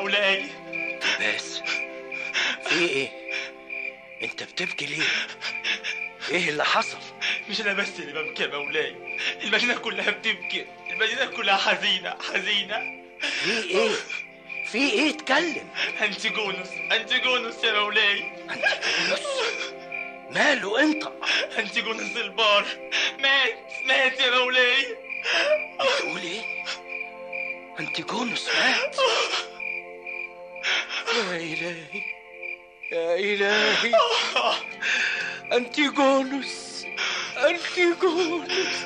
مولاي بس في ايه انت بتبكي ليه ايه اللي حصل مش انا بس اللي ببكي يا مولاي المدينه كلها بتبكي المدينه كلها حزينه حزينه في ايه في ايه اتكلم انتيجونوس انتيجونوس يا مولاي ماله انت انتيجونوس البار مات مات يا مولاي بتقول ايه انتيجونوس مات يا الهي يا الهي انتيجونوس انتيجونوس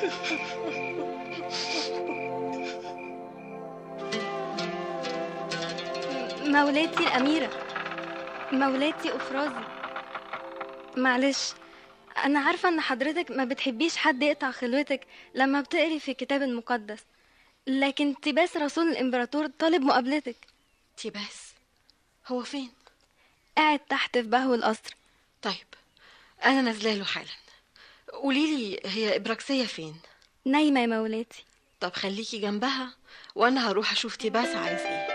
مولاتي الأميرة مولاتي أفرازي معلش أنا عارفة إن حضرتك ما بتحبيش حد يقطع خلوتك لما بتقري في الكتاب المقدس لكن تباس رسول الإمبراطور طالب مقابلتك تيباس هو فين قاعد تحت في بهو القصر طيب انا نازله له حالا قولي لي هي ابراكسيه فين نايمة يا مولاتي طب خليكي جنبها وانا هروح اشوف تيباس عايز ايه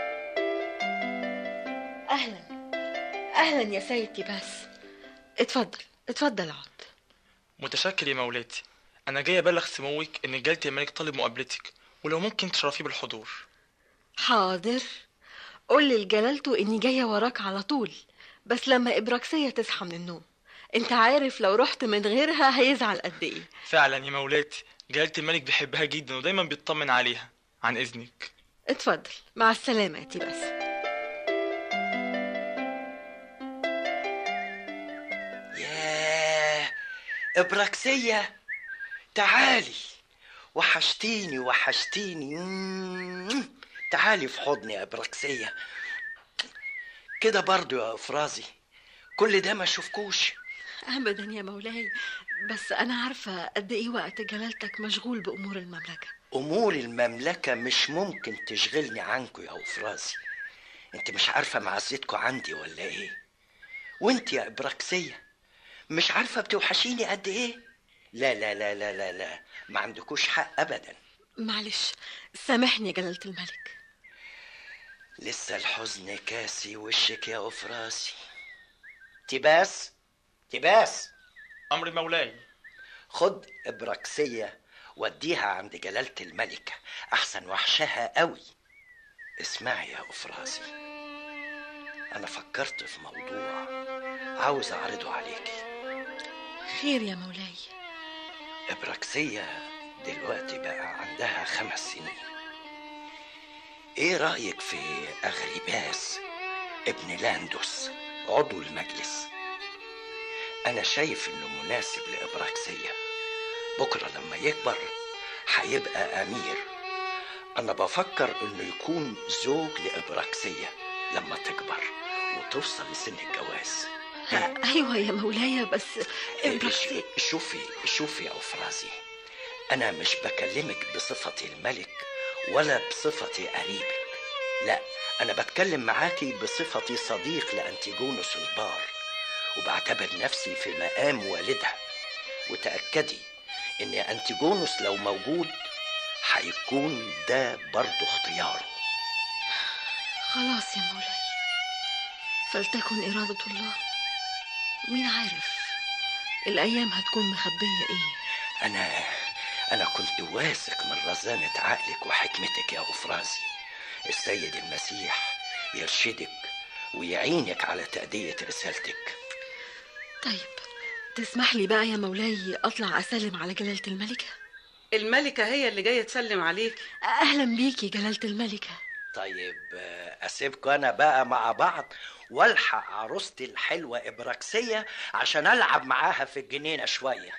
اهلا اهلا يا سيد تيباس اتفضل اتفضل اقعد متشكر يا مولاتي انا جاي ابلغ سموك ان جلالة الملك طالب مقابلتك ولو ممكن تشرفيه بالحضور حاضر قول لي لجلالته اني جايه وراك على طول بس لما ابراكسيه تصحى من النوم انت عارف لو رحت من غيرها هيزعل قد ايه فعلا يا مولاتي جلالة الملك بيحبها جدا ودايما بيطمن عليها عن اذنك اتفضل مع السلامه يا تيباس ياه ابراكسية تعالي وحشتيني وحشتيني مم. تعالي في حضني يا ابراكسية كده برضو يا افرازي كل ده ما شوفكوش ابدا يا مولاي بس انا عارفه قد ايه وقت جلالتك مشغول بامور المملكه امور المملكة مش ممكن تشغلني عنكو يا افرازي انت مش عارفة معزتكو عندي ولا ايه وانت يا ابراكسية مش عارفة بتوحشيني قد ايه لا لا لا لا لا لا ما عندكوش حق ابدا معلش سامحني يا جلاله الملك لسه الحزن كاسي وشك يا افراسي تباس تباس امر مولاي خد ابراكسية وديها عند جلالة الملكة احسن وحشها قوي اسمعي يا افراسي انا فكرت في موضوع عاوز اعرضه عليكي خير يا مولاي ابراكسية دلوقتي بقى عندها خمس سنين ايه رأيك في اغريباس ابن لاندوس عضو المجلس انا شايف انه مناسب لابراكسية بكرة لما يكبر هيبقى امير انا بفكر انه يكون زوج لابراكسية لما تكبر وتوصل لسن الجواز ايوه يا مولاي بس إبراكسية شوفي شوفي يا أفرازي أنا مش بكلمك بصفتي الملك ولا بصفتي قريبك لا أنا بتكلم معاكي بصفتي صديق لأنتيجونوس البار وبعتبر نفسي في مقام والدها وتأكدي إن أنتيجونوس لو موجود هيكون ده برضه اختياره خلاص يا مولاي فلتكن إرادة الله مين عارف الأيام هتكون مخبية إيه أنا أنا كنت واثق من رزانة عقلك وحكمتك يا أفرازي السيد المسيح يرشدك ويعينك على تأدية رسالتك طيب تسمح لي بقى يا مولاي أطلع أسلم على جلالة الملكة الملكة هي اللي جاية تسلم عليك أهلا بيكي جلالة الملكة طيب آه، أسيبكم أنا بقى مع بعض والحق عروستي الحلوة إبراكسية عشان ألعب معاها في الجنينة شوية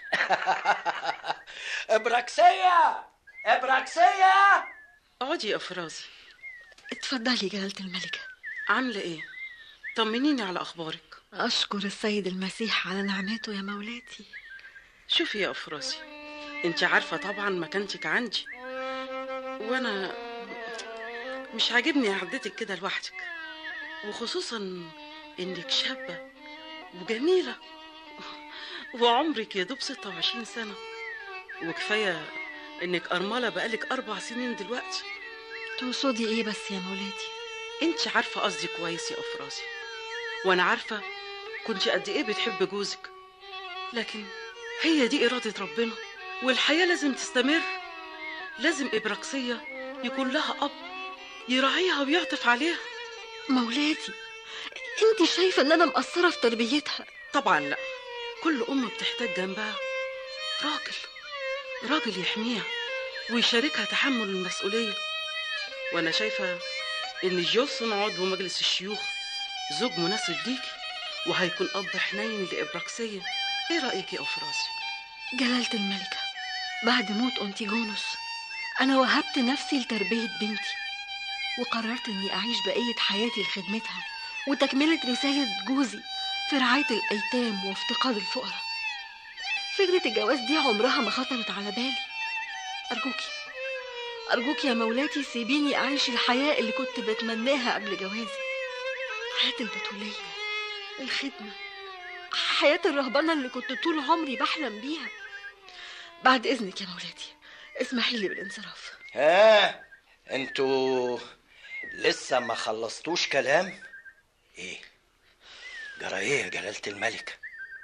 إبراكسية إبراكسية اقعدي يا افرازي اتفضلي جلالة الملكة عاملة ايه طمنيني على اخبارك أشكر السيد المسيح على نعمته يا مولاتي شوفي يا افرازي انت عارفة طبعا مكانتك عندي وانا مش عاجبني قعدتك كده لوحدك وخصوصا انك شابة وجميلة وعمرك يا دوب 26 سنة وكفاية انك أرملة بقالك أربع سنين دلوقتي تقصدي إيه بس يا مولاتي انت عارفة قصدي كويس يا أفرازي وأنا عارفة كنت قد إيه بتحب جوزك لكن هي دي إرادة ربنا والحياة لازم تستمر لازم إبراكسية يكون لها أب يراعيها ويعطف عليها مولاتي انت شايفة ان انا مقصرة في تربيتها طبعا لا كل أم بتحتاج جنبها راجل راجل يحميها ويشاركها تحمل المسؤولية وأنا شايفة إن جولسون عضو مجلس الشيوخ زوج مناسب ليكي وهيكون أب حنين لإبراكسية إيه رأيك يا أفرازي؟ جلالة الملكة بعد موت أنتيجونوس أنا وهبت نفسي لتربية بنتي وقررت إني أعيش بقية حياتي لخدمتها وتكملة رسالة جوزي في رعاية الأيتام وافتقاد الفقراء فكرة الجواز دي عمرها ما خطرت على بالي أرجوكي أرجوكي يا مولاتي سيبيني أعيش الحياة اللي كنت بتمناها قبل جوازي حياة البتولية الخدمة حياة الرهبنة اللي كنت طول عمري بحلم بيها بعد إذنك يا مولاتي اسمحي لي بالانصراف ها انتوا لسه ما خلصتوش كلام ايه جرى ايه يا جلالة الملك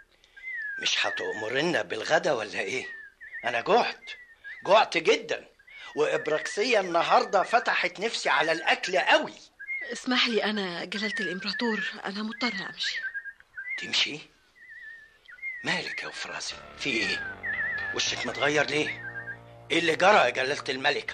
مش هتأمرنا بالغدا ولا ايه انا جعت جعت جدا وإبراكسية النهاردة فتحت نفسي على الأكل قوي اسمح لي أنا جلالة الإمبراطور أنا مضطرة أمشي تمشي مالك يا وفرازي في ايه وشك متغير ليه ايه اللي جرى يا جلالة الملكة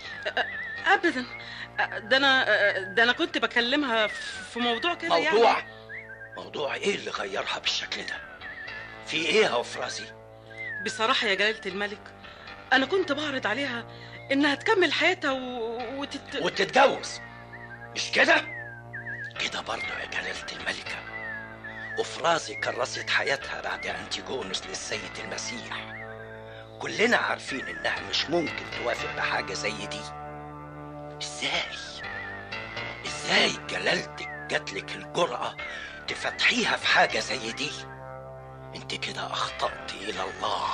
أبدا ده أنا ده أنا كنت بكلمها في موضوع كده موضوع يعني موضوع ايه اللي غيرها بالشكل ده في ايه يا وفرازي بصراحة يا جلالة الملك أنا كنت بعرض عليها إنها تكمل حياتها و... وتت... وتتجوز مش كده كده برضه يا جلالة الملكة أفرازي كرست حياتها بعد أنتيجونوس للسيد المسيح كلنا عارفين إنها مش ممكن توافق بحاجة زي دي إزاي إزاي جلالتك جاتلك الجرأة تفتحيها في حاجة زي دي انت كده أخطأت إلى الله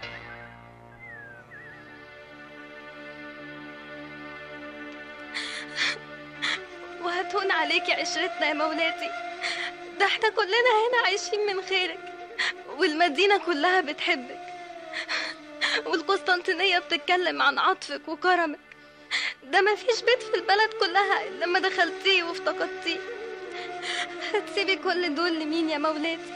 وهتهون عليكي عشرتنا يا مولاتي ده احنا كلنا هنا عايشين من خيرك والمدينة كلها بتحبك والقسطنطينية بتتكلم عن عطفك وكرمك ده مفيش بيت في البلد كلها إلا لما دخلتيه وافتقدتيه هتسيبي كل دول لمين يا مولاتي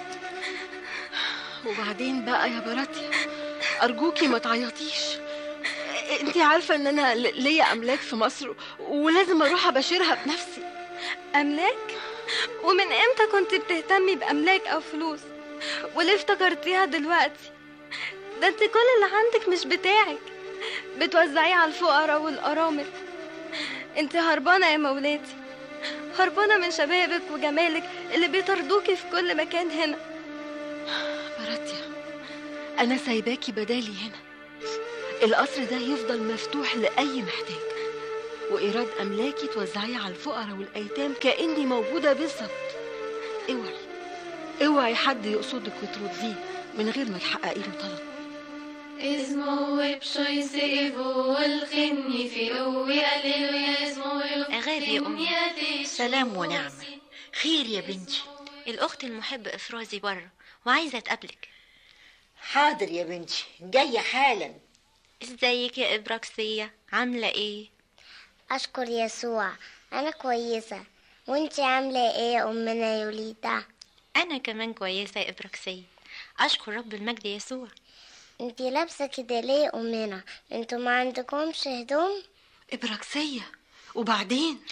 وبعدين بقى يا براتيا أرجوكي ما تعيطيش انت عارفة ان انا ل- ليا املاك في مصر ولازم اروح ابشرها بنفسي أملاك؟ ومن إمتى كنت بتهتمي بأملاك أو فلوس؟ وليه افتكرتيها دلوقتي؟ ده انت كل اللي عندك مش بتاعك بتوزعيه على الفقراء والأرامل انت هربانة يا مولاتي هربانة من شبابك وجمالك اللي بيطردوكي في كل مكان هنا براتيا انا سايباكي بدالي هنا القصر ده يفضل مفتوح لأي محتاج وإيراد أملاكي توزعيه على الفقراء والأيتام كأني موجودة بالظبط اوعي اوعي حد يقصدك وترديه من غير ما تحققي له طلب اسمه بشوي سيفو والخني في قوي قليلو يا اسمه أغابي يا أمي. سلام ونعمة. خير يا بنتي الأخت المحبة إفرازي بره وعايزة أتقابلك حاضر يا بنتي جاية حالا ازيك يا إبراكسية عاملة إيه؟ أشكر يسوع أنا كويسة وانتي عاملة ايه يا أمنا يوليتا أنا كمان كويسة يا إبراكسية أشكر رب المجد يسوع انتي لابسة كده ليه يا أمنا انتوا ما عندكمش هدوم إبراكسية وبعدين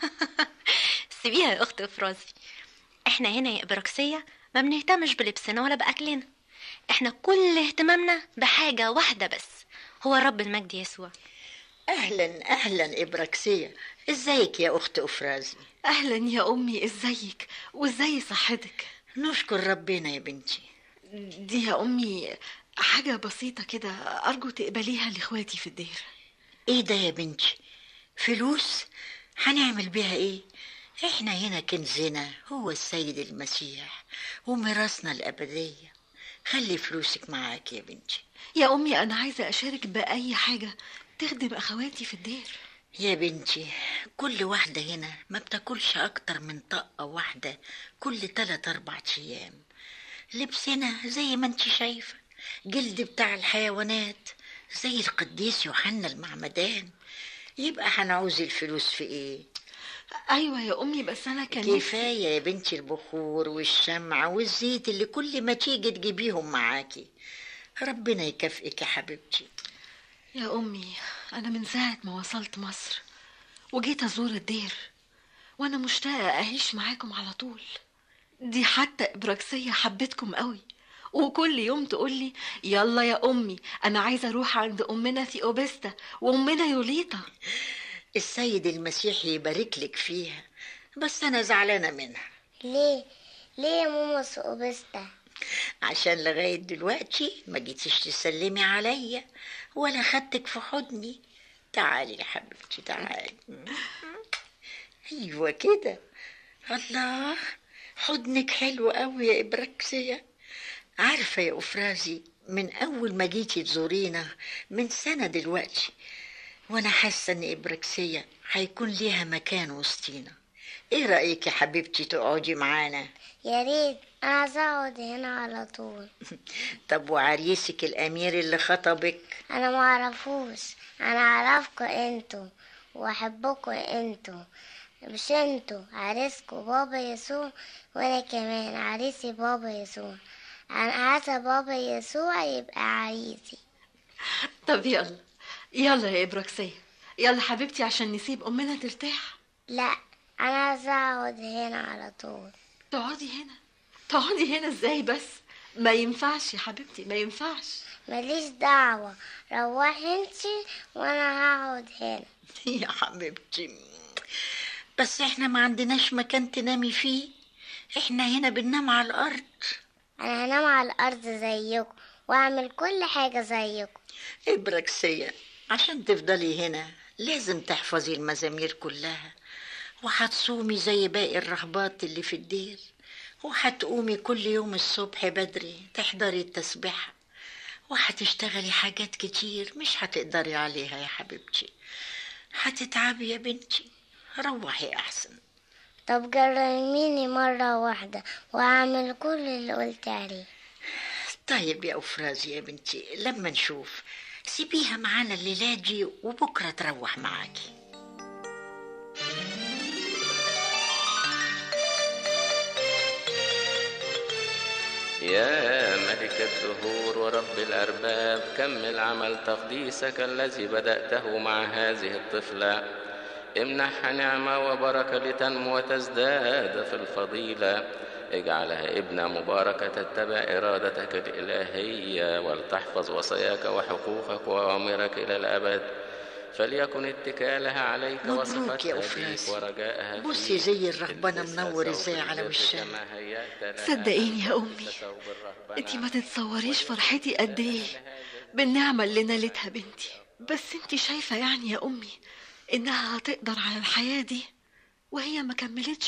سيبيها يا أخت إفرازي إحنا هنا يا إبراكسية ما بنهتمش بلبسنا ولا بأكلنا إحنا كل اهتمامنا بحاجة واحدة بس هو رب المجد يسوع أهلا أهلا إبراكسية إزيك يا أخت أفرازي أهلا يا أمي إزيك وإزاي صحتك نشكر ربنا يا بنتي دي يا أمي حاجة بسيطة كده أرجو تقبليها لإخواتي في الدير إيه ده يا بنتي فلوس هنعمل بيها إيه إحنا هنا كنزنا هو السيد المسيح وميراثنا الأبدية خلي فلوسك معاك يا بنتي يا أمي أنا عايزة أشارك بأي حاجة تخدم أخواتي في الدير يا بنتي كل واحدة هنا ما بتاكلش أكتر من طقة واحدة كل تلات أربع أيام لبسنا زي ما انت شايفة جلد بتاع الحيوانات زي القديس يوحنا المعمدان يبقى هنعوز الفلوس في ايه ايوه يا امي بس انا كان نفسي- كفاية يا بنتي البخور والشمع والزيت اللي كل ما تيجي تجيبيهم معاكي ربنا يكافئك يا حبيبتي يا امي انا من ساعه ما وصلت مصر وجيت ازور الدير وانا مشتاقه اعيش معاكم على طول دي حتى ابراكسيه حبتكم قوي وكل يوم تقولي يلا يا امي انا عايزه اروح عند امنا ثيوبستا وامنا يوليتا السيد المسيح يبارك لك فيها بس أنا زعلانة منها ليه ليه يا ماما سوبستا عشان لغاية دلوقتي ما جيتيش تسلمي عليا ولا خدتك في حضني تعالي يا حبيبتي تعالي ايوه كده الله حضنك حلو قوي يا ابراكسية عارفة يا أفرازي من أول ما جيتي تزورينا من سنة دلوقتي وأنا حاسة إن إبراكسية هيكون ليها مكان وسطينا إيه رأيك يا حبيبتي تقعدي معانا يا ريت انا عايزة اقعد هنا على طول طب وعريسك الأمير اللي خطبك انا ما اعرفوش انا اعرفكم انتوا واحبكم انتوا مش انتوا عريسكوا بابا يسوع وانا كمان عريسي بابا يسوع انا عايزة بابا يسوع يبقى عريسي طب يلا يلا يا ابراكسيه يلا حبيبتي عشان نسيب امنا ترتاح لا انا عايزة اقعد هنا على طول تقعدي هنا تقعدي هنا ازاي بس ما ينفعش يا حبيبتي ما ينفعش ماليش دعوة روحي انتي وانا هقعد هنا يا حبيبتي بس احنا ما عندناش مكان تنامي فيه احنا هنا بننام على الأرض انا هنام على الارض زيكم واعمل كل حاجة زيكم إبراكسية عشان تفضلي هنا لازم تحفظي المزامير كلها وهتصومي زي باقي الرهبات اللي في الدير وهتقومي كل يوم الصبح بدري تحضري التسبيحة وهتشتغلي حاجات كتير مش هتقدري عليها يا حبيبتي هتتعبي يا بنتي روحي أحسن طب جرميني مرة واحدة وأعمل كل اللي قلت عليه طيب يا أفرازي يا بنتي لما نشوف سيبيها معانا الليلة دي وبكرة تروح معاكي يا ملك الدهور ورب الأرباب كمل عمل تقديسك الذي بدأته مع هذه الطفلة امنحها نعمة وبركة لتنمو وتزداد في الفضيلة اجعلها ابنة مباركة تتبع إرادتك الإلهية ولتحفظ وصاياك وحقوقك وأوامرك إلى الأبد فليكن اتكالها عليك مبروك وثقتها يا فيك أفراسي. ورجائها بصي فيك. زي الرهبنة البسها منور ثوب ازاي على البر وشها كما هيأت لها صدقيني يا أن أمي تلبس ثوب الرهبنة. انتي ما تتصوريش فرحتي قد ايه بالنعمة اللي نالتها بنتي بس انتي شايفة يعني يا أمي إنها هتقدر على الحياة دي وهي ما كملتش